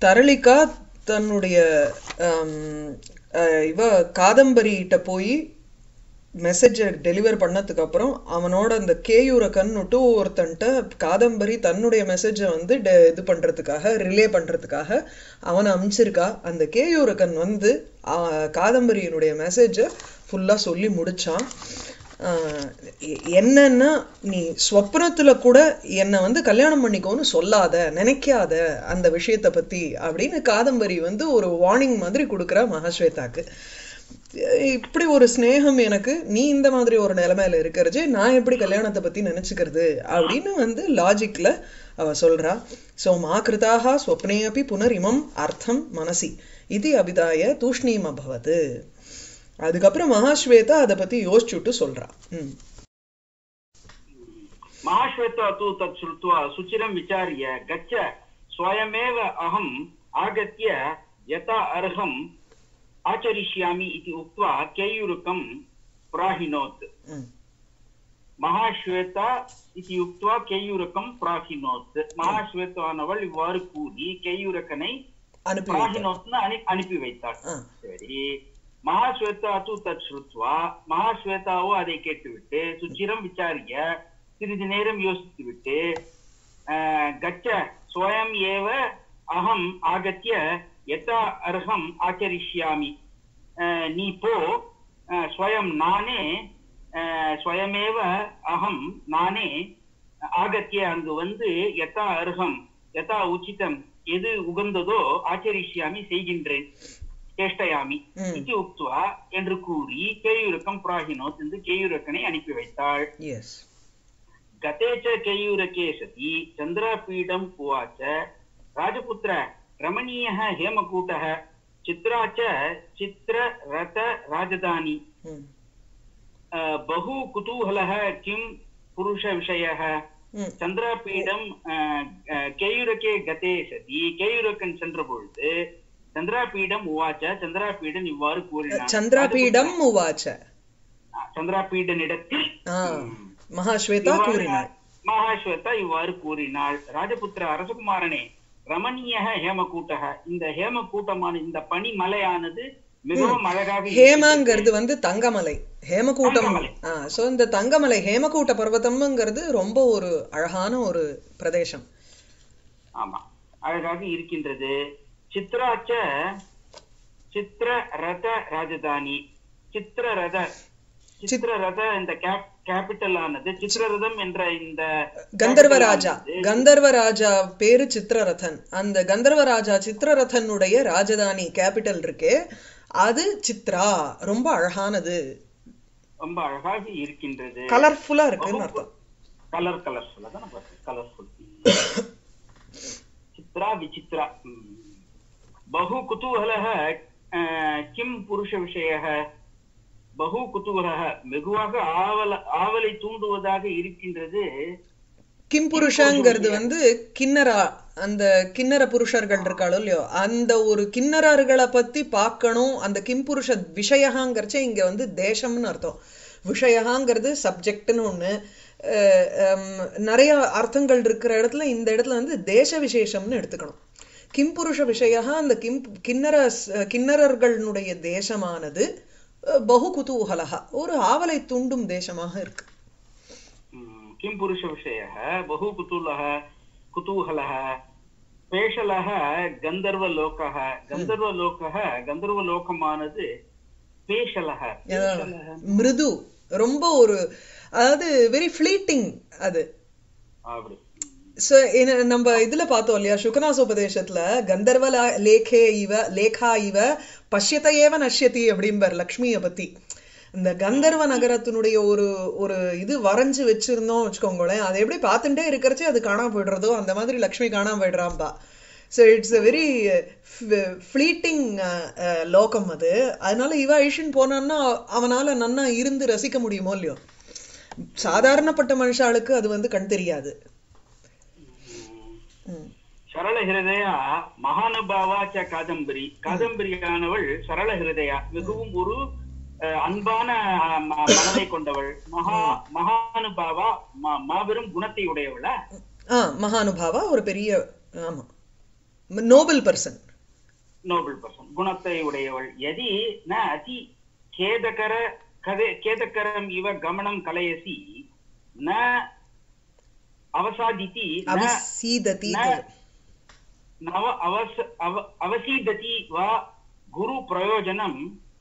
தரளிகா தன்னுடைய ஆம், அஹ், இவ காதம்பரிகிட்ட போய் மெசேஜை டெலிவர் பண்ணதுக்கு அப்புறம் அவனோட அந்த கேயூரக்கன்னுட்டு ஒருத்தன்ட்ட காதம்பரி தன்னுடைய மெசேஜை வந்து de- இது பண்றதுக்காக ரிலே பண்றதுக்காக அவனை அனுப்பிச்சிருக்கா அந்த கேயூரக்கன் வந்து ஆஹ், காதம்பரியினுடைய மெசேஜை ஃபுல்லா சொல்லி முடிச்சான் ஆஹ், எ- என்னன்னா நீ ஸ்வப்னத்துல கூட என்னை வந்து கல்யாணம் பண்ணிக்கோன்னு சொல்லாத நினைக்காத அந்த விஷயத்தை பத்தி அப்படின்னு காதம்பரி வந்து ஒரு வார்னிங் மாதிரி கொடுக்குறா மகாஸ்வேதாக்கு இப்படி ஒரு ஸ்நேகம் எனக்கு நீ இந்த மாதிரி ஒரு நிலைமையில இருக்கிறது நான் எப்படி கல்யாணத்தை பத்தி நினைச்சுக்கிறது அப்படின்னு வந்து லாஜிக்ல அவ சொல்றா சோ மா கிருதாக ஸ்வப்னே அப்பி புனர் இமம் அர்த்தம் மனசி இது அபிதாய தூஷ்ணீம் அபவது அதுக்கப்புறம் மகாஸ்வேதா அதை பத்தி யோசிச்சுட்டு சொல்றா ம் महाश्वेता तु तत् श्रुत्वा सुचिरं विचार्य गच्छ स्वयमेव अहम् आगत्य यथा अर्हम् आचरिष्यामि इति उक्त्वा केयूरुकं प्राहिणोत् ம் மகாஸ்வேதா இதி உக்த்வா கேயூரகம் பிராகினோத் மகாஸ்வேதானவள் இவ்வாறு கூறி கேயூரக்கனை அனுப்பி வைத்தார். பிராகினோத்னு அனு அனுப்பி வைத்தாள் ஆ சரி மகாஸ்வேதா தூ தத் ஸ்ருத்வா மகாஸ்வேதாவோ அதை கேட்டுவிட்டு சுச்சிரம் விசாரிய சிறிது நேரம் யோசித்துவிட்டு ஆஹ், கச்ச ஸ்வயம் ஏவ அகம் ஆகத்ய யதா அர்ஹம் ஆச்சரிஷ்யாமி ஆஹ், நீ போ ஆஹ், ஸ்வயம் நானே ஆஹ், ஸ்வயமேவ அகம் நானே ஆகத்திய அங்கு வந்து யதா அர்ஹம் யதா உச்சிதம் எது உகந்ததோ ஆச்சரிஷ்யாமி செய்கின்றேன் சேஷ்டயாமி ம். இது உக்துவா என்று கூறி கேயூரக்கம் பிராகினோத் என்று கேயூரக்கனை அனுப்பி வைத்தாள் எஸ் गते च केयूरके सति चन्द्रापीडम् उवाच राजपुत्र रमणीयः हेमकूटः चित्रा च चित्ररथराजधानी ம் अ, बहु कुतूहलः किं पुरुषविषयः ம் சந்திராபீடம் அஹ், அஹ், கேயூரக்கே கதே சதி கேயூரக்கன் சென்ற பொழுது சந்திராபீடம் உவாச்ச சந்திராபீடன் இவ்வாறு கூறினான் சந்திராபீடம் உவாச்ச சந்திராபீடனிடத்தில் ஆ மகாஸ்வேதா இவ்வாறு கூறினாள் மகாஸ்வேதா இவ்வாறு கூறினாள் ராஜபுத்திர அரசகுமாரனே ரமணீய ஹேமகூட்டக இந்த ஹேமகூட்டமான இந்த பனிமலையானது மிகவும் அழகாக இருக்கிறது. ஹேமங்கிறது வந்து தங்கமலை ஹேமகூட்டம் தங்கமலை. ஆ சோ இந்த தங்கமலை ஹேமகூட்ட பர்வதம்ங்கிறது ரொம்ப ஒரு அழகான ஒரு பிரதேசம் ஆமா அழகாக இருக்கின்றது சித்ராச்ச சித்திர ரத ராஜதானி சித்திரரத சித்திரரத இந்த கேபிட்டல் ஆனது சித்திரரதம் என்ற இந்த கந்தர்வராஜா capital ஆனது கந்தர்வராஜா பேரு சித்திரரதன் அந்த கந்தர்வராஜா சித்திரரதனுடைய ராஜதானி கேபிட்டல் இருக்கே அது சித்ரா ரொம்ப அழகானது ரொம்ப அழகாக இருக்கின்றது கலர்ஃபுல்லா இருக்குன்னு அர்த்தம் கலர் கலர்ஃபுல் அதான் கலர்ஃபுல் சித்ரா விசித்ரா ம். பகு குதூகலः அஹ், கிம் புருஷ விஷயः பகு குதூகலः வெகுவாக ஆவல ஆவலை தூண்டுவதாக இருக்கின்றது கிம் புருஷங்கிறது வந்து கிண்ணரா அந்த கிண்ணற புருஷர்கள் இருக்காளோ இல்லையோ அந்த ஒரு கிண்ணறர்களை பத்தி பார்க்கணும் அந்த கிம் புருஷ விஷயகாங்கிறச்சே இங்க வந்து தேசம்னு அர்த்தம் விஷயகாங்கிறது சப்ஜெக்ட்னு ஒண்ணு அஹ் ஹம், நிறைய அர்த்தங்கள் இருக்கிற இடத்துல இந்த இடத்துல வந்து தேச விசேஷம்னு எடுத்துக்கணும் கிம் புருஷ விஷயா அந்த கிம் கிண்ணற கிண்ணறர்களுடைய தேசமானது அஹ், பகு குதூகலகா ஒரு ஆவலை தூண்டும் தேசமாக இருக்கு ம், கிம் புருஷ விஷயः बहु कुतूहलः कुतूहलः பேஷலः கந்தர்வலோகः கந்தர்வலோகः கந்தர்வலோகமானது பேஷலः பேஷலः மிருது ரொம்ப ஒரு அதாவது வெரி ஃபிளீட்டிங் அது அப்படி So, என்ன- நம்ம இதுல பார்த்தோம் இல்லையா சுகநாசோபதேசத்துல கந்தர்வ லா- லேகே இவ லேகா இவ பஷ்யத ஏவ நஷ்யதி அப்படிம்பார் லக்ஷ்மியை பத்தி இந்த கந்தர்வ நகரத்தினுடைய ஒரு ஒரு இது வரைஞ்சு வச்சிருந்தோம் வச்சுக்கோங்களேன் அதை எப்படி பார்த்துட்டே இருக்கிறச்சே அது காணாம போயிடுறதோ அந்த மாதிரி லக்ஷ்மி காணாம போயிடுறாம்பா so it's a very fleeting லோகம் அது அதனால இவ ஐஷன் போனான்னா அவனால நன்னா இருந்து ரசிக்க முடியுமோ இல்லையோ சாதாரணப்பட்ட மனுஷாளுக்கு அது வந்து கண் தெரியாது ம். சரள ஹிருதயா மகானுபாவா ச காதம்பரி காதம்பரியானவள் சரள ஹிருதயா மிகவும் ஒரு அஹ், அன்பான அஹ், ம- மனதை கொண்டவள் மகா மகானுபாவா ம- மாபெரும் குணத்தை உடையவள ஆ மகானுபாவா ஒரு பெரிய ஆமா நோபல் பர்சன் நோபல் பர்சன் குணத்தை உடையவள் எதி ந அதி கேதகர கதே கேதகரம் இவ கமனம் கலயசி ந அவசாதிதி ந அவிசீததி न नव अवस अव अवसीदति वा गुरु प्रयोजनम्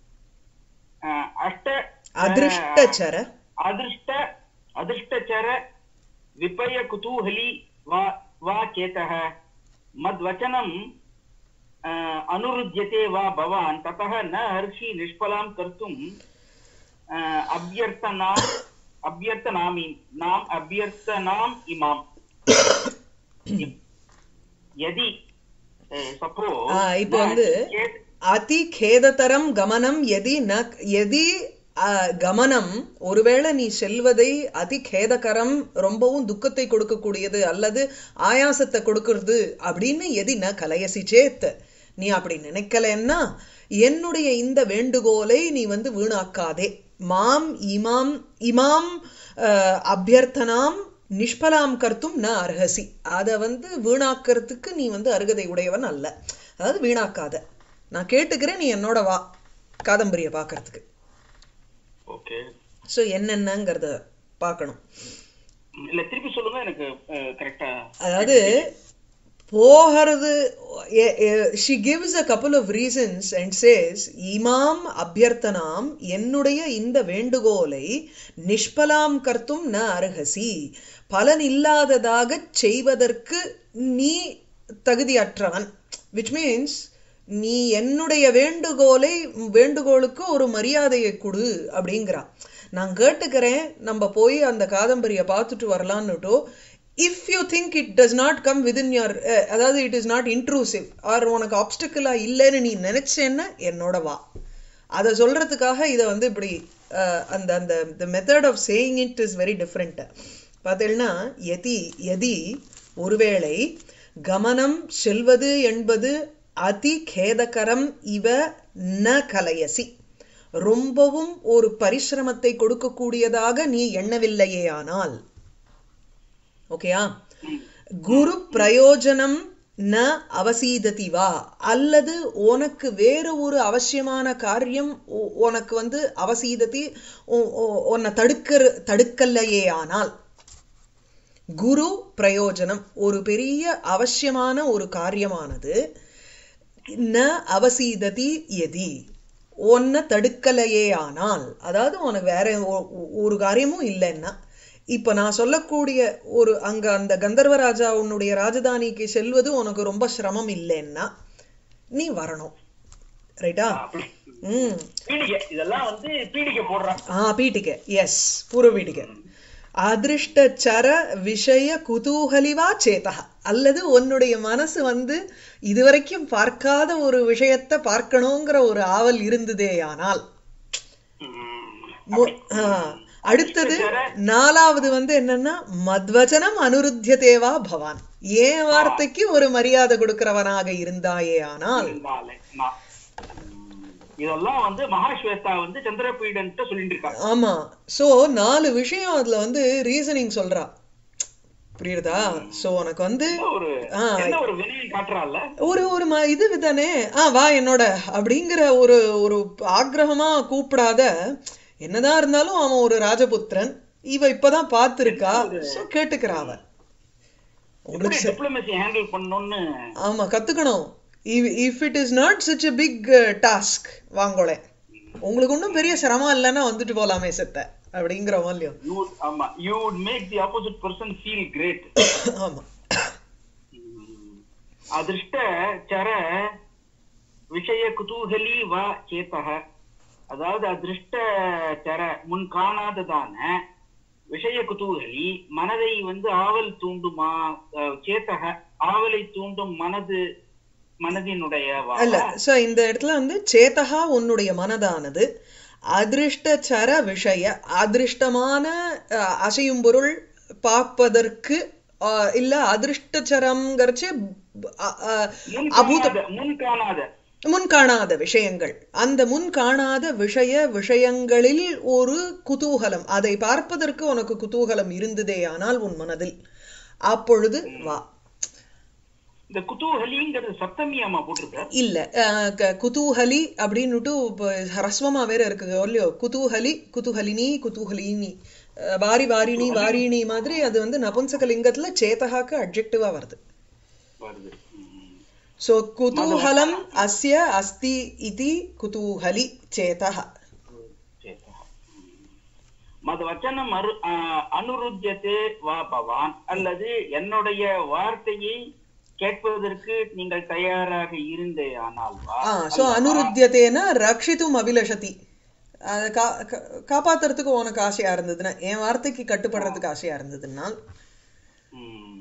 अष्ट அதிருஷ்டச்சர अदृष्ट अदृष्टचर विपय कुतूहली वा वा चेतः मद्वचनम् अ, अनुरुध्यते वा भवान् ततः न हर्षि निष्फलां कर्तुम् अ, अभ्यर्थना अभ्यर्थनामि नाम् अभ्यर्थनाम् इमाम् यदि सपो ஆ, இப்போ வந்து அதி கேததரம் கமனம் எதி ந எதி அ, கமனம் ஒருவேளை நீ செல்வதை அதி கேதகரம் ரொம்பவும் துக்கத்தை கொடுக்கக்கூடியது அல்லது ஆயாசத்தை கொடுக்கறது அப்படின்னு எதி ந கலையசி சேத் நீ அப்படி நினைக்கலன்னா என்னுடைய இந்த வேண்டுகோளை நீ வந்து வீணாக்காதே மாம் இமாம் இமாம் அஹ், அபியர்த்தனாம் நிஷ்பலாம் கர்த்தும் ந அர்ஹசி அதை வந்து வீணாக்கிறதுக்கு நீ வந்து அருகதை உடையவன் அல்ல அதாவது வீணாக்காத நான் கேட்டுக்கிறேன் நீ என்னோட வா காதம்பரிய பார்க்கறதுக்கு ஓகே ஸோ என்னென்னங்கிறத பார்க்கணும் இல்ல திருப்பி சொல்லுங்க எனக்கு கரெக்டா அதாவது போகிறது she gives a couple of reasons and says இமாம் அபியர்த்தனாம் என்னுடைய இந்த வேண்டுகோளை நிஷ்பலாம் கர்த்தும் ந அருகசி பலன் இல்லாததாக செய்வதற்கு நீ தகுதியற்றவன் விச் மீன்ஸ் நீ என்னுடைய வேண்டுகோளை வேண்டுகோளுக்கு ஒரு மரியாதையை கொடு அப்படிங்கிறா நான் கேட்டுக்கிறேன் நம்ம போய் அந்த காதம்பரியை பார்த்துட்டு வரலான்னுட்டோ if you think it does not come within your அதாவது it is not intrusive or உனக்கு ஆப்ஸ்டிக்கலா இல்லைன்னு நீ நினைச்சேன்னா என்னோட வா அதை சொல்றதுக்காக இதை வந்து இப்படி அஹ், அந்த அந்த the method of saying it is very different பார்த்தீங்கன்னா எதி எதி ஒருவேளை கமனம் செல்வது என்பது அதி கேதகரம் இவ ந கலையசி ரொம்பவும் ஒரு பரிசிரமத்தை கொடுக்கக்கூடியதாக நீ எண்ணவில்லையேயானால் ஓகேயா குரு பிரயோஜனம் ந அவசீததி வா அல்லது உனக்கு வேறு ஒரு அவசியமான காரியம் உ- உனக்கு வந்து அவசீதத்தி உ- உ- உன்னை தடுக்க தடுக்கல்லையே ஆனால் குரு பிரயோஜனம் ஒரு பெரிய அவசியமான ஒரு காரியமானது ந அவசீததி எதி உன்னை தடுக்கலையே ஆனால் அதாவது உனக்கு வேற ஒ- ஒ- ஒரு காரியமும் இல்லைன்னா இப்ப நான் சொல்லக்கூடிய ஒரு அங்க அந்த கந்தர்வராஜா உன்னுடைய ராஜதானிக்கு செல்வது உனக்கு ரொம்ப சிரமம் இல்லைன்னா நீ வரணும் ரைட்டா அப்படி ம் பீடிகை இதெல்லாம் வந்து பீடிகை போடுறான் ஆ பீட்டிகை எஸ் பூர்வ பீட்டிகை அதிருஷ்டச்சர விஷய குதூகலிவா சேதா அல்லது உன்னுடைய மனசு வந்து இதுவரைக்கும் பார்க்காத ஒரு விஷயத்தை பார்க்கணுங்கிற ஒரு ஆவல் இருந்ததேயானால் மு- ஆ, அடுத்தது நாலாவது வந்து என்னன்னா மத்வச்சனம் அனுருத்தியதேவா பவான் ஏன் வார்த்தைக்கு ஒரு மரியாதை கொடுக்கிறவனாக இருந்தாயே ஆனால் இருந்தாலே நான். உம், இதெல்லாம் வந்து மகாஸ்வேதா வந்து சந்திரபீடன்ட்டு சொல்லிட்டு இருக்காங்க ஆமா சோ நாலு விஷயம் அதுல வந்து ரீசனிங் சொல்றா புரியுதா சோ உனக்கு வந்து என்ன ஒரு ஆ. என்ன ஒரு வினயம் காட்டுறாள்ல ஒரு ஒரு ம- இது தானே ஆ வா என்னோட அப்படிங்கிற ஒரு ஒரு ஆக்ரகமா கூப்பிடாத என்னதான் இருந்தாலும் அவன் ஒரு ராஜபுத்திரன் இவ இப்பதான் பார்த்திருக்கா சோ கேட்டுக்கிறா அவ எப்படி உங்களுக்கு ச- டிப்ளமசி ஹேண்டில் பண்ணணும்னு ஆமா கத்துக்கணும் if it is not such a big task வாங்கோளே உங்களுக்கு ஒன்றும் பெரிய சிரமம் இல்லைன்னா வந்துட்டு போலாமே செத்த அப்படிங்கிற இல்லையோ you would ஆமா you would make the opposite person feel great ஆமா அதிருஷ்ட சர விஷய குதூகலி வா சேத்தக அதாவது அதிருஷ்ட சர முன் காணாததான விஷய குதூகலி மனதை வந்து ஆவல் தூண்டுமா அஹ், சேத்தக ஆவலை தூண்டும் மனது மனதினுடைய வா அல்ல சோ இந்த இடத்துல வந்து சேத்தகா உன்னுடைய மனதானது அதிருஷ்டச்சர விஷய அதிருஷ்டமான அஹ், அசையும் பொருள் பார்ப்பதற்கு அஹ், இல்ல அதிருஷ்டச்சரம்ங்கிறச்சு அ- அ- முன் அபூத காணாத முன் காணாத முன் காணாத விஷயங்கள் அந்த முன் காணாத விஷய விஷயங்களில் ஒரு குதூகலம் அதை பார்ப்பதற்கு உனக்கு குதூகலம் இருந்ததேயானால் உன் மனதில் அப்பொழுது வா இந்த குதூஹலிங்கிறது சப்தமி அம்மா போட்டிருக்க இல்ல அஹ், க- குதூஹலி அப்படின்னுட்டு இப்போ ஹரஸ்வமா வேற இருக்கு இல்லையோ குதூஹலி குதூஹலினி குதூஹலினி அஹ், வாரி வாரிணி வாரிணி மாதிரி அது வந்து நபும்சக லிங்கத்துல சேதகாக்கு அட்ஜெக்டிவா வருது வருது ம். சோ குதூஹலம் அஸ்ய அஸ்தி இதி குதூஹலி சேதः சேதः. மது வச்சனம் அரு ஆஹ், அனுருத்தியதே வா பவான் அல்லது என்னுடைய வார்த்தையை கேட்பதற்கு நீங்கள் தயாராக இருந்தே ஆனால் வா ஆ சோ அனுருத்தியத்தேன ரக்ஷித்தும் அபிலஷதி அதை கா கா- காப்பாத்துறதுக்கு உனக்கு ஆசையா இருந்ததுன்னா என் வார்த்தைக்கு கட்டுப்படுறதுக்கு ஆசையா இருந்ததுன்னா ம்.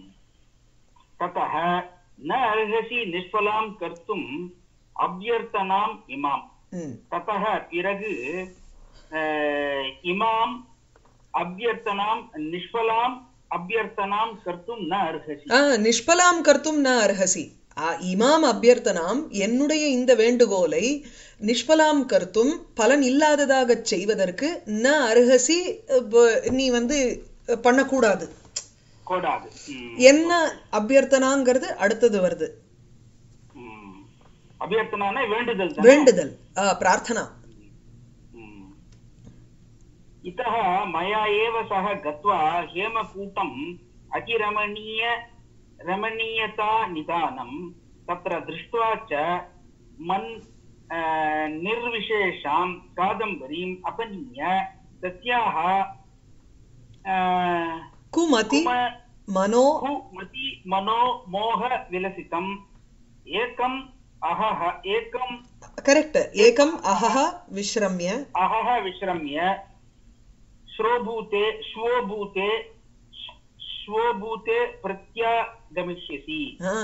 ततः न अर्हसि निष्फलां कर्तुम् அபியர்த்தனாம் இமாம் ம் தத்தக பிறகு அஹ், இமாம் அபியர்த்தனாம் நிஷ்பலாம் அபியர்த்தனாம் கர்த்தும் ந அர்ஹசி ஆ நிஷ்பலாம் கர்த்தும் ந அர்ஹசி ஆ, இமாம் அபியர்த்தனாம் என்னுடைய இந்த வேண்டுகோளை நிஷ்பலாம் கர்த்தும் பலன் இல்லாததாகச் செய்வதற்கு ந அர்ஹசி ப- நீ வந்து பண்ணக்கூடாது கூடாது ம். என்ன அபியர்த்தனாங்கிறது அடுத்தது வருது ம். அபியர்த்தனான வேண்டுதல் தான் வேண்டுதல் ஆ, பிரார்த்தனா ம். इतः मया एव सह गत्वा हेमकूटम् अतिरमणीय रमणीयता निदानं तत्र दृष्ट्वा च मन् अ, निर्विशेषां कादम्बरीम् अपनीय तस्याः अ, குமதி कुम மனோ कुमति मनो मोह विलसितम् एकम् अहः एकम् கரெக்ட் ஏகம் அஹஹ விஸ்ரம்ய अहः विश्रम्य श्रोभूते श्वोभूते श्वोभूते प्रत्यागमिष्यसि ஆ,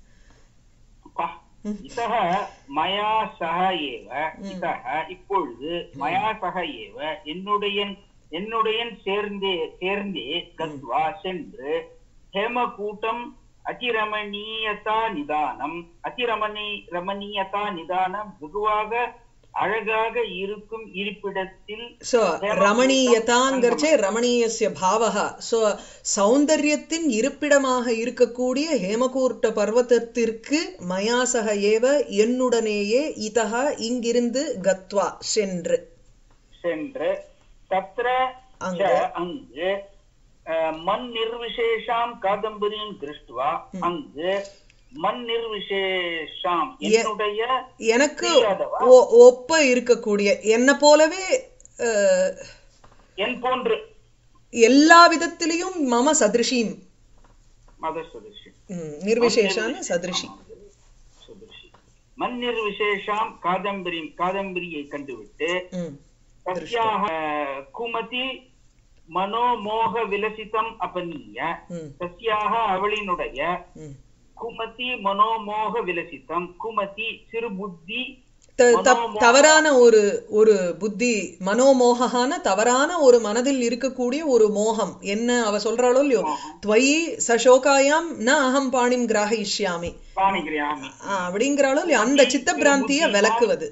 அப்பா, இத்தக மயா சக ஏவ இத்தக இப்பொழுது மயா சக ஏவ என்னுடைய என்னுடைய சேர்ந்தே சேர்ந்தே கத்வா சென்று ஹேமகூட்டம் அதிரமணீயதா நிதானம் அதிரமணி ரமணீயதா நிதானம் வெகுவாக அழகாக இருக்கும் இருப்பிடத்தில் சோ ரமணீயதாங்கிறச்சே ரமணீயஸ்ய பாவகா சோ சௌந்தர்யத்தின் இருப்பிடமாக இருக்கக்கூடிய ஹேமகூர்ட்ட பர்வதத்திற்கு மயாசக ஏவ என்னுடனேயே இதஹ இங்கிருந்து கத்வா சென்று சென்று தத்ர அங்க. ச அங்கு அஹ், மண் நிர்விசேஷாம் காதம்பரியும் திருஷ்டுவா அங்கு மண் நிர்விசேஷாம் என்னுடைய எனக்கு தெரியாதவா? ஒ- ஒப்ப இருக்கக்கூடிய என்ன போலவே அஹ், என் போன்று எல்லா விதத்திலையும் மம சதிருஷீம் மத சுதர்ஷி ம், நிர்விசேஷான சதிருஷி சுதர்ஷி மண் நிர்விசேஷாம் காதம்பரியும் காதம்பரியை கண்டுவிட்டு ம் தஸ்யாக குமதி மனோமோக விலசிதம் அபநீய ம் தஸ்யாக அவளினுடைய ம் குமதி மனோமோக விலசிதம் குமதி சிறுபுத்தி த- தப்- தவறான ஒரு ஒரு புத்தி மனோமோகான தவறான ஒரு மனதில் இருக்கக்கூடிய ஒரு மோகம் என்ன அவ சொல்றாளோ இல்லையோ துவயி சசோகாயாம் ந அகம் பாணிம் கிராகிஷ்யாமி பாணிகிரியாமி ஆ, அப்படிங்கிறாளோ இல்லையோ அந்த சித்த பிராந்திய விளக்குவது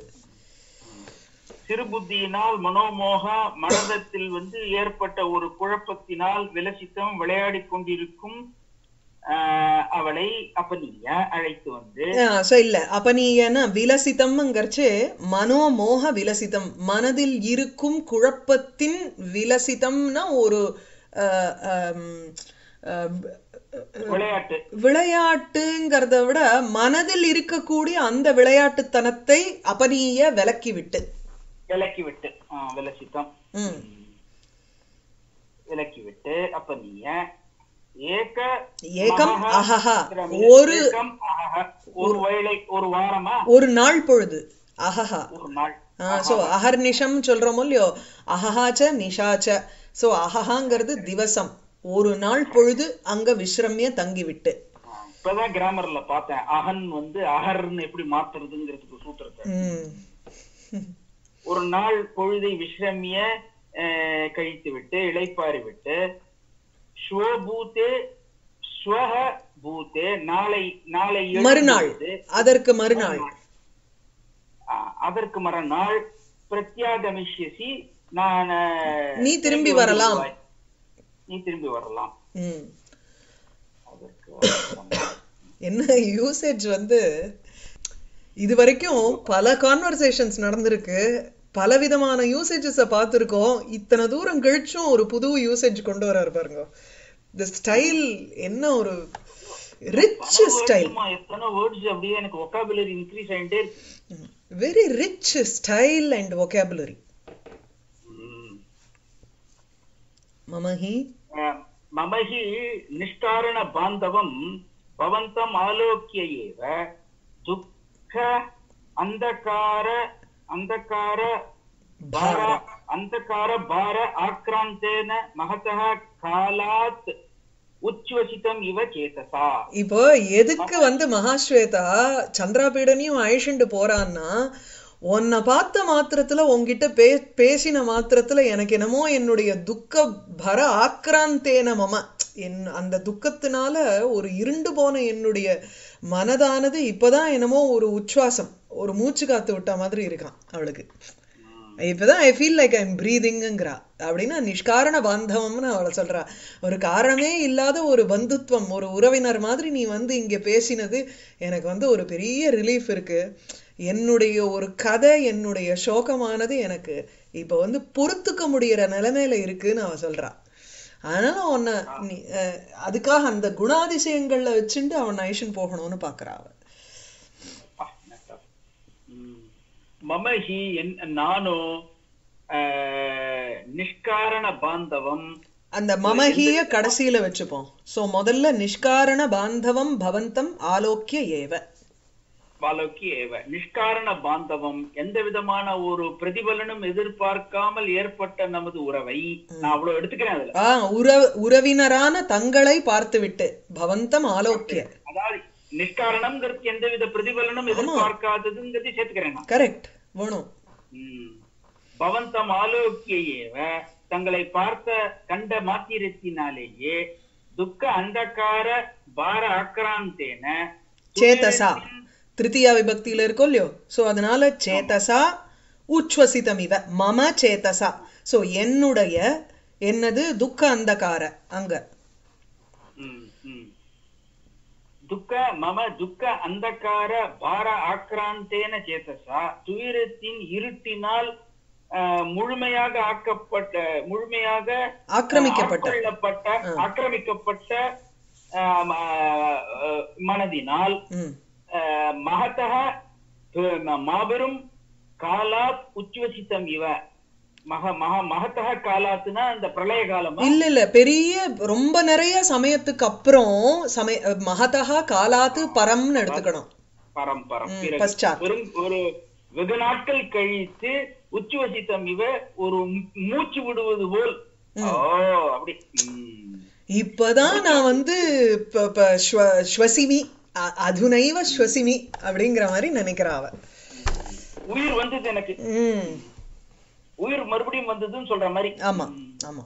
சிறுபுத்தியினால் மனோமோக மனதத்தில் வந்து ஏற்பட்ட ஒரு குழப்பத்தினால் விலசித்தம் விளையாடிக் கொண்டிருக்கும் ஆஹ், அவளை அப்பனிய அழைத்து வந்து சோ இல்ல அப்ப நீ என்ன விலசிதம்ங்கிறச்சு மனோமோக விலசிதம் மனதில் இருக்கும் குழப்பத்தின் விலசிதம்னா ஒரு அஹ், ஆம், அஹ், விளையாட்டு விளையாட்டுங்கிறத விட மனதில் இருக்கக்கூடிய அந்த விளையாட்டுத்தனத்தை அபனீய விலக்கிவிட்டு விலக்கி விட்டு ஆஹ், விலசித்தம் ம். விலக்கி விட்டு அப்பனிய ஏக ஏகம் மகா அஹஹா கிரமே. ஒரு ஏகம் அஹஹ. ஒரு வேளை ஒரு வாரமா ஒரு நாள் பொழுது அஹஹா ஒரு நாள் சோ அஹர்நிஷம் சொல்றோமோ இல்லையோ அஹஹாச்ச நிஷாச்ச சோ அஹஹாங்கிறது திவசம் ஒரு நாள் பொழுது அங்க விஸ்ரமிய தங்கிவிட்டு ஆஹ், இப்பதான் கிராமர்ல பார்த்தேன் அகன் வந்து அகர்னு எப்படி மாத்துறதுங்கிறதுக்கு சூத்திரத்தை ம் ஒரு நாள் பொழுதை விஸ்ரமிய அஹ், கழித்து விட்டு இளைப்பாரி விட்டு ஸ்வபூத்தே ஸ்வஹ பூத்தே நாளை நாளை எழும் மறுநாள் பொழுது, அதற்கு மறுநாள் ஆஹ், அதற்கு மறுநாள் பிரத்யாகமிஷ்யசி நான் அஹ், நீ திரும்பி வரலாம். வருவாய். நீ திரும்பி வரலாம் ம் அதற்கு என்ன யூசேஜ் வந்து இது வரைக்கும் பல கான்வர்சேஷன்ஸ் நடந்திருக்கு பல விதமான யூசேஜஸை பார்த்துருக்கோம் இத்தனை தூரம் கழிச்சும் ஒரு புது யூசேஜ் கொண்டு வராரு பாருங்க இந்த ஸ்டைல் என்ன ஒரு ரிச் ஸ்டைல் சும்மா எத்தனை வேர்ட்ஸ் அப்படியே எனக்கு ஒக்காபுலரி இன்க்ரீஸ் ஆயிட்டே இருக்கு very rich style and vocabulary ம். மமஹி அஹ், மம हि நிஷ்காரண பாந்தவம் பவந்தம் ஆலோக்கிய ஏவ துக்க அந்தகார அந்தகார பார அந்தகார பார ஆக்ராந்தேன மகதः காலாத் உச்வசிதம் இவ சேதசா இப்போ எதுக்கு வந்து மகாஸ்வேதா சந்திராபீடனையும் அழிச்சுண்டு போறான்னா உன்னை பார்த்த மாத்திரத்துல உன்கிட்ட பே பேசின மாத்திரத்துல எனக்கு என்னமோ என்னுடைய துக்க பர ஆக்ராந்தேன மம என் அந்த துக்கத்தினால ஒரு இருண்டு போன என்னுடைய மனதானது இப்பதான் என்னமோ ஒரு உச்சுவாசம் ஒரு மூச்சு காத்து விட்ட மாதிரி இருக்கான் அவளுக்கு இப்பதான் ஐ ஃபீல் லைக் ஐம் ப்ரீதிங்கிறா அப்படின்னா நிஷ்காரண பாந்தவம்னு அவளை சொல்றா ஒரு காரணமே இல்லாத ஒரு பந்துத்துவம் ஒரு உறவினர் மாதிரி நீ வந்து இங்க பேசினது எனக்கு வந்து ஒரு பெரிய ரிலீஃப் இருக்கு என்னுடைய ஒரு கதை என்னுடைய சோகமானது எனக்கு இப்ப வந்து பொறுத்துக்க முடியற நிலைமையில இருக்குன்னு அவ சொல்றா அதனால உன்னை நீ அஹ், அதுக்காக அந்த குணாதிசயங்கள்ல வச்சுட்டு அவன் ஐஷன் போகணும்னு பாக்குறா அவ ம். மம ஹி என்- நானோ அஹ், நிஷ்காரண பாந்தவம் அந்த மமஹிய கடைசியில வச்சுப்போம் சோ முதல்ல நிஷ்காரண பாந்தவம் பவந்தம் ஆலோக்கிய ஏவ பாலோக்கி ஏவ நிஷ்காரண பாந்தவம் எந்த விதமான ஒரு பிரதிபலனும் எதிர்பார்க்காமல் ஏற்பட்ட நமது உறவை நான் அவ்வளவு எடுத்துக்கிறேன் அதுல ஆ உற உறவினரான தங்களை பார்த்துவிட்டு பவந்தம் ஆலோக்கிய அதாவது நிஷ்காரணம்ங்கிறது எந்தவித பிரதிபலனும் எதிர்பார்க்காததுங்கிறது சேர்த்துக்கிறேன் நான் கரெக்ட் வேணும் ம். பவந்தம் ஆலோக்கிய ஏவ தங்களை பார்த்த கண்ட மாத்திரத்தினாலேயே துக்க அந்தகார பார ஆக்ராந்தேன சேதசா திருத்தியா விபக்தியில இருக்கோ இல்லையோ சோ அதனால சேதசா உச்வசிதம் இவ மம சேதசா சோ என்னுடைய என்னது துக்க அந்தகார அங்க ம், ம். துக்க மம துக்க அந்தகார பார ஆக்ராந்தேன சேதசா துயரத்தின் இருட்டினால் ஆஹ், முழுமையாக ஆக்கப்பட்ட முழுமையாக ஆக்கிரமிக்கப்பட்ட ஆட்கொள்ளப்பட்ட ஆக்கிரமிக்கப்பட்ட ஆஹ், ம- ஆஹ், மனதினால் ம் ஆஹ், மகதः ம- மாபெரும் காலாத் உச்சுவசித்தம் இவ மக மக மகத்தக காலாத்துனா இந்த பிரளய காலமா இல்ல இல்ல பெரிய ரொம்ப நிறைய சமயத்துக்கு அப்புறம் சமய மகதா காலாத்து பரம்னு எடுத்துக்கணும் பரம் பரம் ம், பிறகு பశ్చాத். வெறும் ஒரு வெகு நாட்கள் கழித்து உச்சுவசித்தம் இவ ஒரு மூ- மூச்சு விடுவது போல் ஓ அப்படி ம். இப்பதான் நான் வந்து ப- ப- ஸ்வ- ஸ்வசிமி அ- அதுனைவ ஸ்வசிமி அப்படிங்கிற மாதிரி நினைக்கிறா அவ உயிர் வந்தது எனக்கு ம் உயிர் மறுபடியும் வந்ததுன்னு சொல்ற மாதிரி ஆமா ஆமா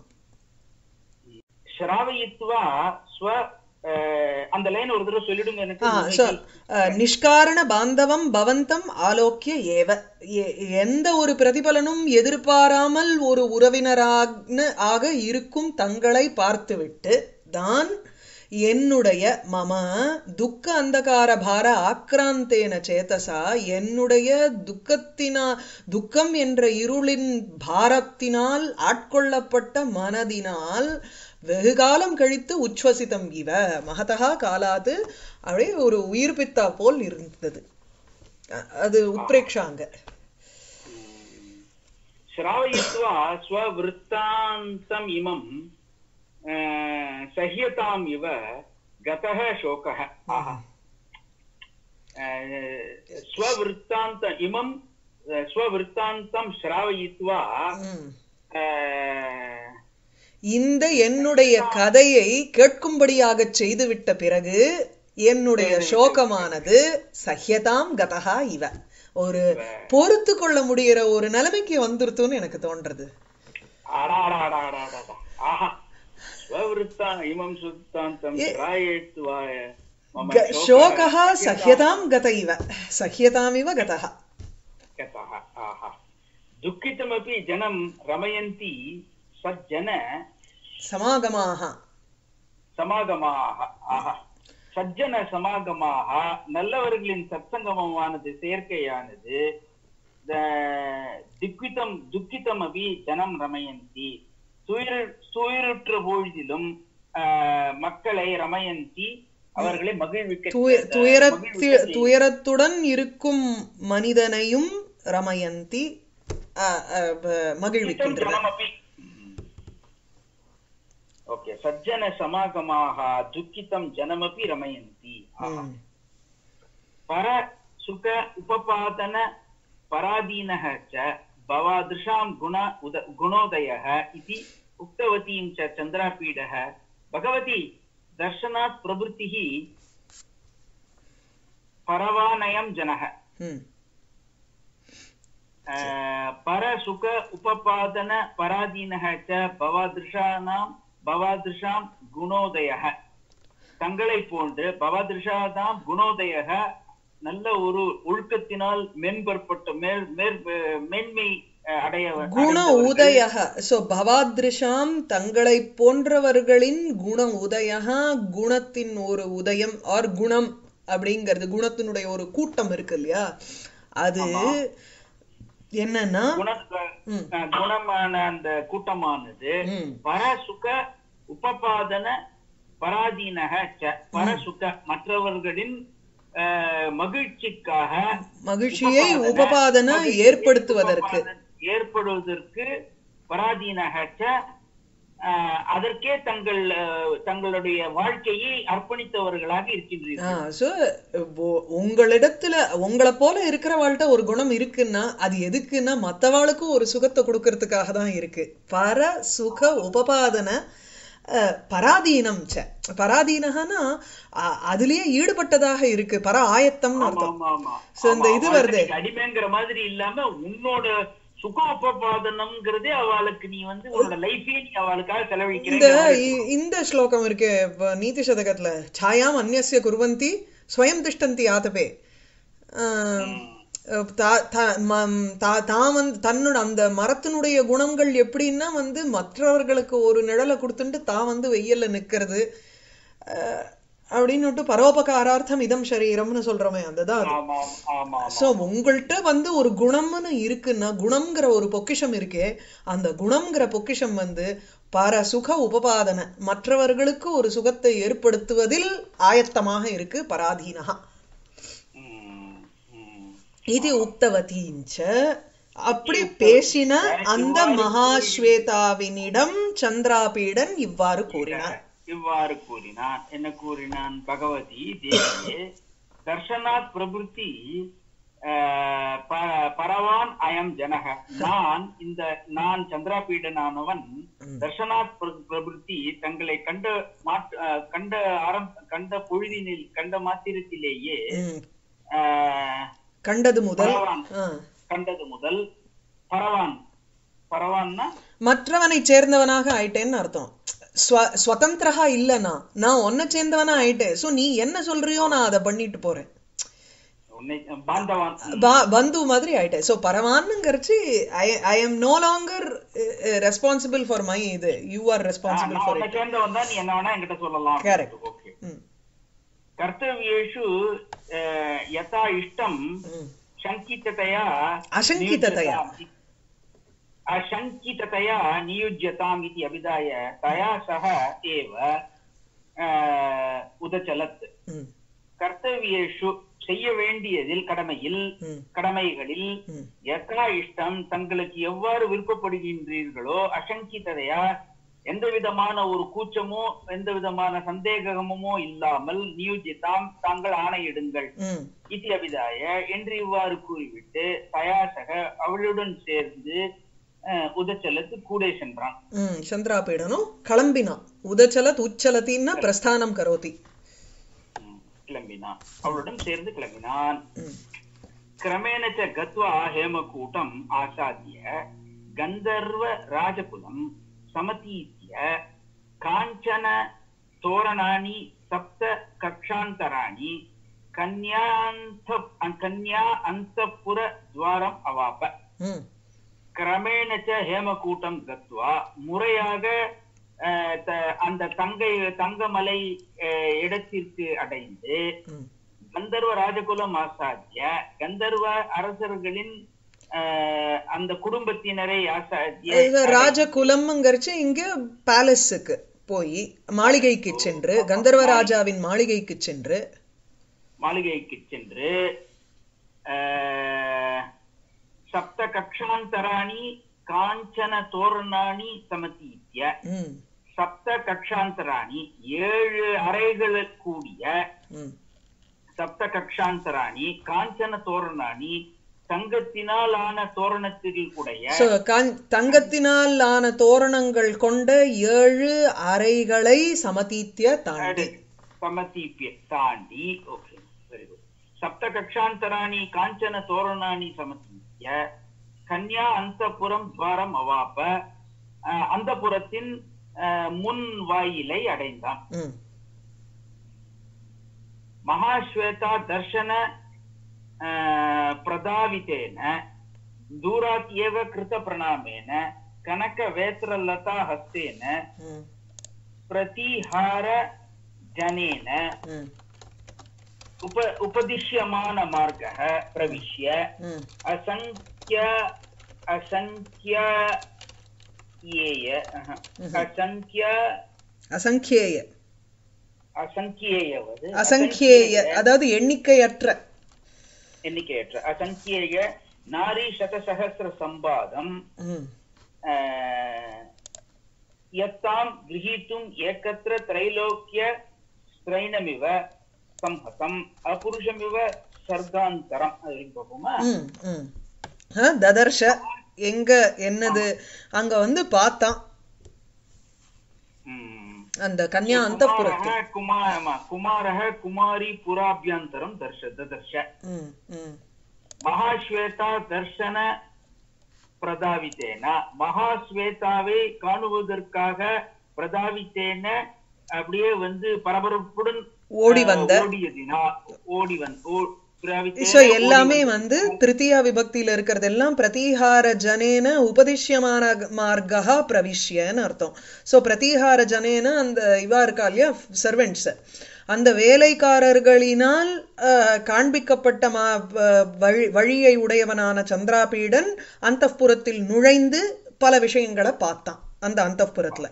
ஸ்ராவயித்வா ஸ்வ அஹ், அந்த லைன் ஒரு தடவை சொல்லிடுங்க எனக்கு ஆ so, அஹ், நிஷ்காரண பாந்தவம் பவந்தம் ஆலோக்கிய ஏவ எ- எந்த ஒரு பிரதிபலனும் எதிர்பாராமல் ஒரு உறவினராக ஆக இருக்கும் தங்களை பார்த்துவிட்டு தான் என்னுடைய மம துக்க அந்தகார பார ஆக்ராந்தேன சேதசா என்னுடைய துக்கத்தினா துக்கம் என்ற இருளின் பாரத்தினால் ஆட்கொள்ளப்பட்ட மனதினால் வெகு காலம் கழித்து உச்வசிதம் இவ மகதா காலாது அப்படியே ஒரு உயிர்ப்பித்தா போல் இருந்தது அ- அது உத்ரேக்ஷாங்க श्रावयित्वा स्ववृत्तान्तम् इमं अह, सह्यताम् इव गतः शोकः आहा अह, स्ववृत्तान्त इमं अह, स्ववृत्तान्तं श्रावयित्वा ம். अह, இந்த என்னுடைய கதையை கேட்கும்படியாக செய்துவிட்ட பிறகு என்னுடைய சோகமானது சஹ்யதாம் கதகா இவ ஒரு பொறுத்து கொள்ள முடியற ஒரு நிலைமைக்கு வந்துருத்துன்னு எனக்கு தோன்றது अडाडाडाडाडा आहा स्ववृत्ता इमं सुवृत्तान्तं श्रावयित्वा मम க- शोकः சோகா சஹ்யதாம் கத இவ சஹ்யதாமிவ கதகா गतः आहा दुःखितमपि जनं रमयन्ति सज्जन சமாகமாக समागमाः आहा சஜ்ஜன சமாகமாக நல்லவர்களின் சத்சங்கமமானது சேர்க்கையானது த- துக்கிதம் துக்கிதம் அபி ஜனம் ரமயந்தி துயர துயருற்ற பொழுதிலும் ஆஹ், மக்களை ரமயந்தி அவர்களை மகிழ்விக்க துய- துயரத்தி மகிழ்விக்க துயரத்துடன் இருக்கும் மனிதனையும் ரமயந்தி அஹ், அஹ், ப- மகிழ்விக்கின்றது ஜனமபி ஓகே சஜ்ஜன சமாகமாக துக்கிதம் ஜனமபி ரமயந்தி ஆஹா. ம். பர சுக உபபாதன பராதீனः च भवादृशां गुण उद गुणोदयः इति उक्तवतीं च चन्द्रापीडः भगवती दर्शनात् प्रवृत्तिः परवानयं जनः ம். अ, परसुख उपपादन पराधीनः च भवादृशानां भवादृशां குணோதயः தங்களை போன்று பவதிருஷாதாம் குணோதயக நல்ல ஒரு ஒழுக்கத்தினால் மேம்பற்பட்ட மேல் மேற் மேன்மை அஹ், அடைய குண அடைந்தவர்கள். உதயக சோ பவாத்ரிஷாம் தங்களை போன்றவர்களின் குண உதயக குணத்தின் ஒரு உதயம் ஆர் குணம் அப்படிங்கிறது குணத்தினுடைய ஒரு கூட்டம் இருக்கு இல்லையா அது என்னன்னா குண ம். அஹ், குணமான அந்த கூட்டமானது ம், பரசுக உபபாதன பராதீனக ச பரசுக மற்றவர்களின் அஹ், மகிழ்ச்சிக்காக மகிழ்ச்சியை உபபாதன, உபபாதன மகிழ்ச்சியை ஏற்படுத்துவதற்கு உபபாதன ஏற்படுவதற்கு பராதீனக ச அஹ், அதற்கே தங்கள் அஹ், தங்களுடைய வாழ்க்கையை அர்ப்பணித்தவர்களாக இருக்கின்றீர்கள் சோ உங்களிடத்துல உங்களை போல இருக்கிறவாள்கிட்ட ஒரு குணம் இருக்குன்னா அது எதுக்குன்னா மத்தவாளுக்கும் ஒரு சுகத்தை கொடுக்கறதுக்காக தான் இருக்கு பர சுக உபபாதன அஹ், பராதீனம் ச பராதீனகனா அ- அதுலயே ஈடுபட்டதாக இருக்கு பர ஆயத்தம்னு ஆமா அர்த்தம் ஆமா ஆமா So, இந்த ஆமா, இது அவளுக்கு வருதே. நீ அடிமைங்கிற மாதிரி இல்லாம உன்னோட சுகோபபாதனம்ங்கிறதே அவளுக்கு நீ வந்து உன்னோட லைஃபே நீ அவளுக்காக இந்த செலவழிக்கிறேன் இ- இந்த ஸ்லோகம் இருக்கு இப்ப நீதி சதகத்துல சாயாம் அந்நியஸ்ய குர்வந்தி ஸ்வயம் திஷ்டந்தி ஆதபே ஆம், தா- தா- மம்- தா- தான் வந்து தன்னோட அந்த மரத்தினுடைய குணங்கள் எப்படின்னா வந்து மற்றவர்களுக்கு ஒரு நிழலை கொடுத்துட்டு தான் வந்து வெயில்ல நிக்கிறது அஹ், அப்படின்னுட்டு பரோபகாரார்த்தம் இதம் சரீரம்னு சொல்றோமே அதுதான் அது ஆமா ஆமா சோ உங்கள்கிட்ட வந்து ஒரு குணம்னு இருக்குன்னா குணம்ங்கிற ஒரு பொக்கிஷம் இருக்கே அந்த குணம்ங்கிற பொக்கிஷம் வந்து பர சுக உபபாதன மற்றவர்களுக்கு ஒரு சுகத்தை ஏற்படுத்துவதில் ஆயத்தமாக இருக்கு பராதீனகா ம், ம். இது உக்தவதீஞ்ச அப்படி பேசின அந்த மகாஸ்வேதாவினிடம் சந்திராபீடன் இவ்வாறு கூறினார் இவ்வாறு கூறினான் என்ன கூறினான் பகவதி தேவியே தர்ஷனாத் பிரபுத்தி அஹ், ப- பரவான் அயம் ஜனக நான் இந்த நான் சந்திராபீடனானவன் தர்ஷனாத் பிர- பிரபுத்தி தங்களை கண்ட மாற்ற அஹ், கண்ட ஆரம் கண்ட பொழுதினில் கண்ட மாத்திரத்திலேயே ம். அஹ், கண்டது முதல் பரவான் ஆ. கண்டது முதல் பரவான் பரவான்னா மற்றவனை சேர்ந்தவனாக ஆயிட்டேன்னு அர்த்தம் ஸ்வ- ஸ்வதந்திரஹா இல்லனா நான் உன்னை சேர்ந்தவனா ஆயிட்டேன் சோ நீ என்ன சொல்றியோ நான் அதை பண்ணிட்டு போறேன் உன்னை பாந்தவான் பா- பந்து மாதிரி ஆயிட்டேன் சோ பரவான்னுங்கிறச்சு I I am no longer responsible for my இது யூ ஆர் ரெஸ்பான்சிபிள் நான் ஃபார் உன்னை இட் சேர்ந்தவன் தான் நீ என்ன வேணா என்கிட்ட சொல்லலாம் Correct. ஓகே கர்த்தவியேஷு அஹ், யதா இஷ்டம் शङ्किततया अशङ्किततया। नियुज्यताम्- अशङ्किततया नियुज्यताम् इति अभिधाय तया सह एव अ, उदचलत् கர்த்தவியேஷு செய்ய வேண்டியதில் கடமையில் கடமைகளில் யதா இஷ்டம் தங்களுக்கு எவ்வாறு விருப்பப்படுகின்றீர்களோ அசங்கித்ததையா எந்த விதமான ஒரு கூச்சமோ எந்த விதமான சந்தேகமோ இல்லாமல் நியூஜிதாம் தாங்கள் ஆணையிடுங்கள் இதி அபிதாய என்று இவ்வாறு கூறிவிட்டு தயாசக அவளுடன் சேர்ந்து அஹ், உதச்சலத்து கூடே சென்றான் சந்திராபீடனும் கிளம்பினான் உதச்சலத் உச்சலத்தின்னா பிரஸ்தானம் கரோதி ம், கிளம்பினான் அவளுடன் சேர்ந்து கிளம்பினான் ம். क्रमेण च गत्वा हेमकूटम् आसाद्य गन्धर्व राजकुलम् समतीत्य काञ्चन तोरणानि सप्त कक्षान्तराणि कन्यान्त कन्या अन्तःपुरद्वारम् अवाप ம் கிரமேண ச ஹேமகூட்டம் கத்வா முறையாக அஹ், த- அந்த தங்கை தங்கமலை அஹ், இடத்திற்கு அடைந்து ம். கந்தர்வ ராஜகுலம் ஆசாரிய கந்தர்வ அரசர்களின் அஹ், அந்த குடும்பத்தினரை ஆசாரிய இது ராஜகுலம்ங்கிறச்சு இங்க பேலஸுக்கு போய் மாளிகைக்கு சென்று கந்தர்வ ராஜாவின் மாளிகைக்கு சென்று மாளிகைக்கு சென்று அஹ், சப்த கக்ஷாந்தராணி காஞ்சன தோரணாணி சமதீத்திய ம், சப்த கக்ஷாந்தராணி ஏழு அறைகள் கூடிய ம், சப்த கக்ஷாந்தராணி காஞ்சன தோரணாணி தங்கத்தினால் ஆன தோரணத்தில் உடைய So, காஞ்- தங்கத்தினால் ஆன தோரணங்கள் கொண்ட ஏழு அறைகளை சமதீத்திய தாண்டி சமதீப்பிய தாண்டி ஓகே வெரி குட் சப்த கக்ஷாந்தராணி காஞ்சன தோரணாணி சமதீப்பிய கன்யா அந்தப்புறம் துவாரம் அவாப்ப அஹ், அந்தப்புறத்தின் அஹ், முன் வாயிலை அடைந்தான் ம், महाश्वेता दर्शन अ, प्रदावितेन दूरात् एव कृतप्रणामेन कनकवेत्रलता हस्तेन ம், प्रतिहार जनेन ம், उप उपदिश्यमानमार्गः प्रविश्य ம், असङ्ख्य असङ्ख्य येय अह, असङ्ख्य அசங்கேய असङ्ख्येयवद् அசங்கேய அதாவது எண்ணிக்கையற்ற எண்ணிக்கையற்ற அசங்கியேய நாரி சதசகசிர சம்பாதம் ம், ஆஹ், யத்தாம் கிரகீத்தும் ஏக்கத்திர திரைலோக்கிய ஸ்திரைனமிவ சம்ஹதம் அபுருஷமிவ சர்காந்தரம் அது வரைக்கும் பார்ப்போமா ம், ம். ஆ, ததர்ஷ எங்க என்னது அங்க வந்து பார்த்தான் ம். அந்த கன்யா அந்தப்புறத்தில் குமாரः குமார ஆமா, குமாரः குமாரி புராபியந்தரம் தர்ஷ ததர்ஷ ம், ம், மகாஸ்வேதா தர்சன பிரதாவித்தேன மகாஸ்வேதாவை காணுவதற்காக பிரதாவித்தேன அப்படியே வந்து பரபரப்புடன் ஓடி அஹ், வந்த ஓடியதினா ஓடி வந்து ஓ- பிரதாவித்தேன சோ ஓடி எல்லாமே வந்து- வந்து திருத்தியா விபக்தியில இருக்கிறது எல்லாம் பிரதிஹார ஜனேன உபதிஷ்யமான மார்கா பிரவிஷ்யன்னு அர்த்தம் சோ பிரதிஹார ஜனேன அந்த இவா இருக்கா இல்லையா சர்வெண்ட்ஸ் அந்த வேலைக்காரர்களினால் அஹ், காண்பிக்கப்பட்ட மா வ- வழி வழியை உடையவனான சந்திராபீடன் அந்தப்புறத்தில் நுழைந்து பல விஷயங்களை பார்த்தான் அந்த அந்தப்புறத்துல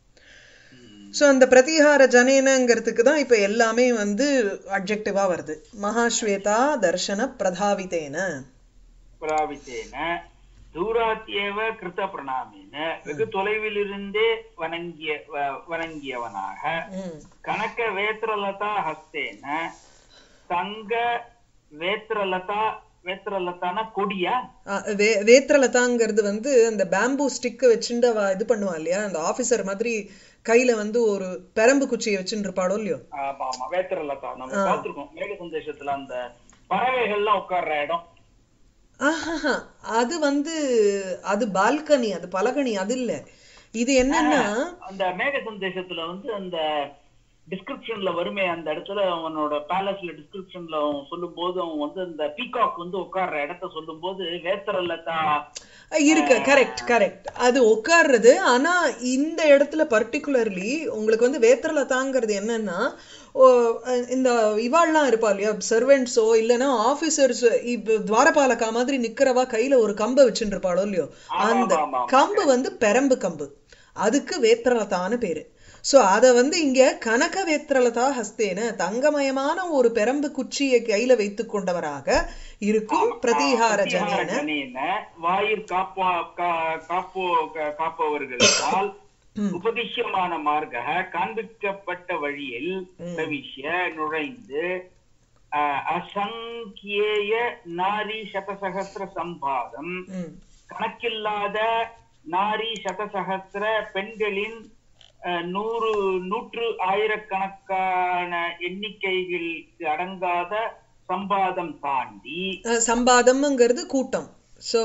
சோ அந்த பிரதிஹார ஜனேனங்கிறதுக்கு தான் இப்ப எல்லாமே வந்து அப்ஜெக்டிவா வருது மகாஸ்வேதா தர்ஷன பிரதாவிதேன பிராவித்தேன தூராத்தியேவ கிருத்த பிரணாமேன வெகு தொலைவில் இருந்தே வணங்கிய வ- வணங்கியவனாக ம், கனக வேத்திரலதா ஹஸ்தேன தங்க வேத்திரலதா வேத்திரலதான கொடியா ஆ, வே- வேத்திரலதாங்கிறது வந்து அந்த பேம்பூ ஸ்டிக் வச்சுட்டு அவ இது பண்ணுவா இல்லையா அந்த ஆபீசர் மாதிரி கையில வந்து ஒரு பெரம்பு குச்சியை வச்சுட்டு இருப்பாளோ இல்லையோ ஆமா ஆமா வேத்திரலதா நம்ம பார்த்திருக்கோம் மேக சந்தேசத்துல அந்த பறவைகள்லாம் உட்கார்ற இடம் ஆஹா அது வந்து அது பால்கனி அது பலகனி அது இல்ல இது என்னன்னா அந்த மேக சந்தேசத்துல வந்து அந்த டிஸ்கிரிப்ஷன்ல வருமே அந்த இடத்துல அவனோட பேலஸ்ல டிஸ்கிரிப்ஷன்ல அவன் சொல்லும் போது அவன் வந்து அந்த பீகாக் வந்து உட்கார்ற இடத்த சொல்லும் போது வேத்திரலதா இருக்கு கரெக்ட் கரெக்ட் அது உட்கார்றது ஆனா இந்த இடத்துல பர்டிகுலர்லி உங்களுக்கு வந்து வேத்திரலதாங்கிறது என்னன்னா ஓ, அஹ், இந்த இவாள்லாம் இருப்பா இல்லையா சர்வெண்ட்ஸோ இல்லைன்னா ஆபீசர்ஸ் இப்ப துவாரபாலகா மாதிரி நிக்கிறவா கையில ஒரு கம்பை வச்சுட்டு இருப்பாளோ இல்லையோ அந்த ஆமா, ஆமா. கம்பு வந்து பெரம்பு கம்பு அதுக்கு வேத்திரலதான்னு பேரு சோ அத வந்து இங்க கனக வேத்திரலதா ஹஸ்தேன தங்கமயமான ஒரு பெரம்பு குச்சியை கையில வைத்துக் கொண்டவராக இருக்கும் பிரதிஹார ஜனேன ஜனேன வாயிற் காப்பா கா- காப்போ கா- காப்பவர்களால் உபதிஷ்யமான மார்க்க காண்பிக்கப்பட்ட வழியில் பிரவிஷ்ய நுழைந்து அஹ், அசங்கேய நாரி சதசகசிர சம்பாதம் ம் கணக்கில்லாத நாரி சதசகசிர பெண்களின் அஹ், நூறு நூற்று ஆயிரக்கணக்கான எண்ணிக்கைகளுக்கு அடங்காத சம்பாதம் தாண்டி அஹ் சம்பாதம்ங்கிறது கூட்டம் ஸோ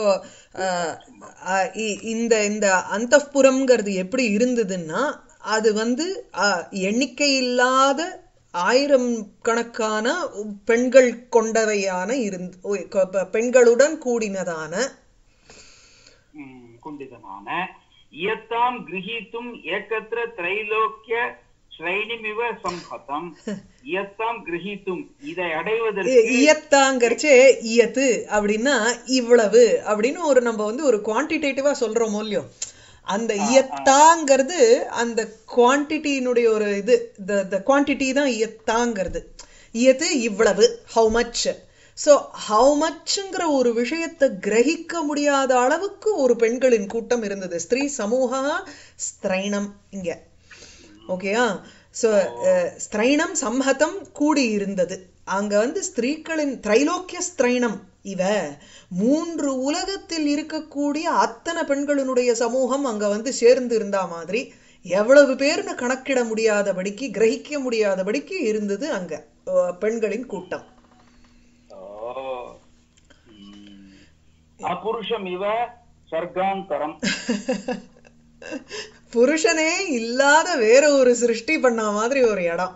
இந்த இந்த அந்தப்புறம்ங்கிறது எப்படி இருந்ததுன்னா அது வந்து அஹ், எண்ணிக்கை இல்லாத ஆயிரம் கணக்கான பெண்கள் கொண்டவையான இருந்து ஓ- கொ- பெண்களுடன் கூடினதான ம், குண்டிதமான இயத்தாம் கிரகீத்தும் ஏகத்திர திரைலோக்கிய ஸ்ரைணிமிவ சம்பதம் இயத்தாம் கிரகீத்தும் இதை அடைவதற்கு இயத்தாங்கரிச்சே இயத்து அப்படின்னா இவ்வளவு அப்படின்னு ஒரு நம்ம வந்து ஒரு குவான்டிடேட்டிவா சொல்றோம் இல்லையோ அந்த இயத்தாங்கிறது அந்த குவான்டிட்டியினுடைய ஒரு இது த குவான்டிட்டி தான் இயத்தாங்கிறது இயத்து இவ்வளவு ஹவு மச் ஸோ ஹவு மச்ங்கிற ஒரு விஷயத்தை கிரகிக்க முடியாத அளவுக்கு ஒரு பெண்களின் கூட்டம் இருந்தது ஸ்திரீ சமூகா ஸ்திரைணம் இங்க ஓகேயா ஸோ ஸ்திரைணம் சம்ஹதம் கூடி இருந்தது அங்க வந்து ஸ்திரீக்களின் திரைலோக்கிய ஸ்திரைணம் இவ மூன்று உலகத்தில் இருக்கக்கூடிய அத்தனை பெண்களினுடைய சமூகம் அங்க வந்து சேர்ந்து இருந்தா மாதிரி எவ்வளவு பேர்னு கணக்கிட முடியாதபடிக்கு கிரகிக்க முடியாதபடிக்கு இருந்தது அங்க அஹ், பெண்களின் கூட்டம் ஓ. ம். அபுருஷம் இவ சர்க்காந்தரம் புருஷனே இல்லாத வேற ஒரு சிருஷ்டி பண்ண மாதிரி ஒரு இடம்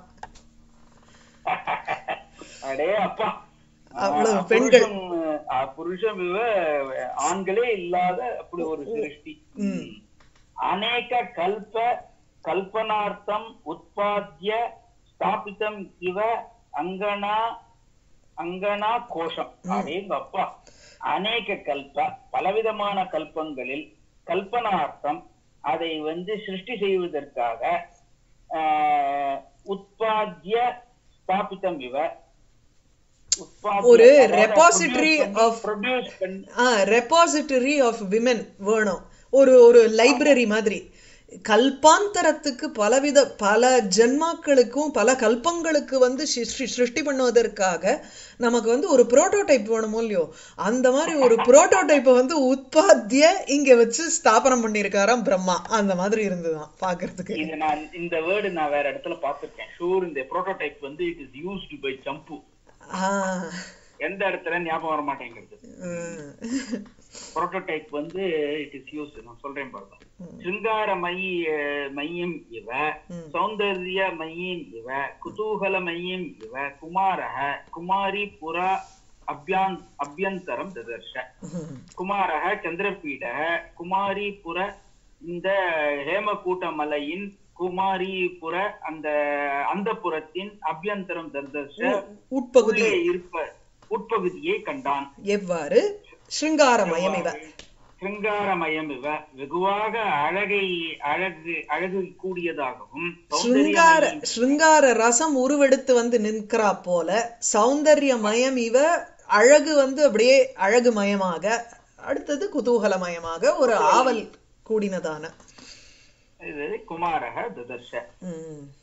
அடே அப்பா அவ்வளவு ஆ, பெண்கள். புருஷம், ஆ, புருஷம் இவ ஆண்களே இல்லாத அப்படி ஒரு சிருஷ்டி ம். அநேக கல்ப கல்பனார்த்தம் உற்பத்திய ஸ்தாபிதம் இவ அங்கனா அங்கனா கோஷம் அடேங்க அப்பா அநேக கல்ப பலவிதமான கல்பங்களில் கல்பனார்த்தம் அதை வந்து சிருஷ்டி செய்வதற்காக ஆஹ், உற்பத்திய ஸ்தாபிதம் இவ உற்பத்திய, ஒரு அதாவது repository produce பண்ணி- of- produce பண்ணி ரெபாசிட்டரி ஆஃப் விமென் வேணும் ஒரு ஒரு லைப்ரரி மாதிரி கல்பாந்தரத்துக்கு பலவித பல ஜென்மாக்களுக்கும் பல கல்பங்களுக்கு வந்து சிருஷ்டி சிருஷ்டி பண்ணுவதற்காக நமக்கு வந்து ஒரு புரோட்டோடைப் வேணுமோ இல்லையோ அந்த மாதிரி ஒரு புரோட்டோடைப்பை வந்து உற்பத்திய இங்க வச்சு ஸ்தாபனம் பண்ணியிருக்காராம் பிரம்மா அந்த மாதிரி இருந்துதான் பாக்குறதுக்கு இது நான் இந்த வேர்டு நான் வேற இடத்துல பார்த்திருக்கேன் ஷூர் இந்த புரோட்டோடைப் வந்து it is used by Shambhu ஆஹ் எந்த இடத்துல ஞாபகம் வர மாட்டேங்கிறது உம். புரோட்டோடைப் வந்து இட் இஸ் யூஸ் நான் சொல்றேன் பாருங்க சிருங்கார மைய மையம் இவ ம். சௌந்தர்ய மையம் இவ குதூகல மையம் இவ குமாரः குமாரி புரா அபியான் அபியந்தரம் ததர்ஷ உம். குமாரः சந்திரபீடः குமாரி புர இந்த ஹேமகூட்ட மலையின் குமாரிபுர அந்த அந்த புறத்தின் அபியந்தரம் தர்தர்ஷ உட்பகுதி உள்ளே இருப்ப உட்பகுதியை கண்டான் எவ்வாறு ஸ்ருங்காரமயம் இவ சிருங்காரமயம் இவ வெகுவாக அழகை அழகு அழகு கூடியதாகவும் ஸ்ருங்கார சௌந்தரியமயி- ஸ்ருங்கார ரசம் உருவெடுத்து வந்து நிற்கிறா போல சௌந்தர்யமயம் இவ அழகு வந்து அப்படியே அழகு மயமாக அடுத்தது குதூகலமயமாக ஒரு ஆவல் கூடினதான இது குமாரக ததர்ஷ உம்